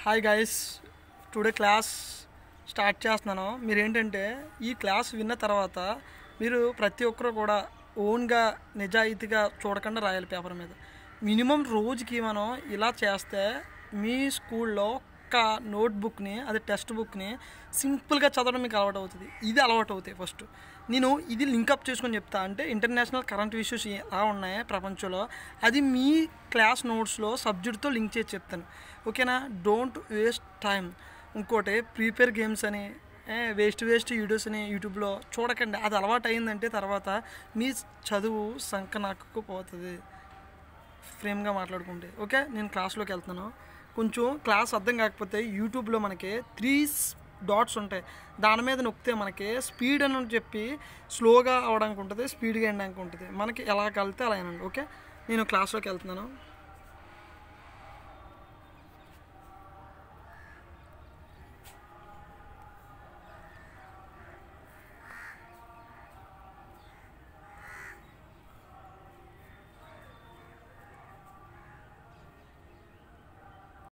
hi guys today class start చేస్తున్నాను మీరు ఏంటంటే ఈ క్లాస్ విన్న తర్వాత మీరు ప్రతి ఒక్కరు కూడా ఓన్గా నిజాయితీగా చూడకుండా రాయాలి పేపర్ మీద మినిమం రోజుకి మనం ఇలా చేస్తే మీ స్కూల్లో ఒక్క నోట్బుక్ని అది టెక్స్ట్ బుక్ని సింపుల్గా చదవడం మీకు అలవాటు అవుతుంది ఇది అలవాటు అవుతాయి ఫస్ట్ నేను ఇది లింకప్ చేసుకొని చెప్తా అంటే ఇంటర్నేషనల్ కరెంట్ ఇష్యూస్ ఎలా ఉన్నాయి ప్రపంచంలో అది మీ క్లాస్ నోట్స్లో సబ్జెక్ట్తో లింక్ చేసి చెప్తాను ఓకేనా డోంట్ వేస్ట్ టైం ఇంకోటి ప్రీపేర్ గేమ్స్ అని వేస్ట్ వేస్ట్ వీడియోస్ అని యూట్యూబ్లో చూడకండి అది అలవాటు అయిందంటే తర్వాత మీ చదువు సంకనాకు పోతుంది ఫ్రేమ్గా మాట్లాడుకుంటే ఓకే నేను క్లాస్లోకి వెళ్తున్నాను కొంచెం క్లాస్ అర్థం కాకపోతే యూట్యూబ్లో మనకి త్రీ డాట్స్ ఉంటాయి దాని మీద నొక్కితే మనకి స్పీడ్ అని చెప్పి స్లోగా అవడానికి ఉంటుంది స్పీడ్గా వెళ్ళడానికి ఉంటుంది మనకి ఎలా కలితే అలా అయినండి ఓకే నేను క్లాస్లోకి వెళ్తున్నాను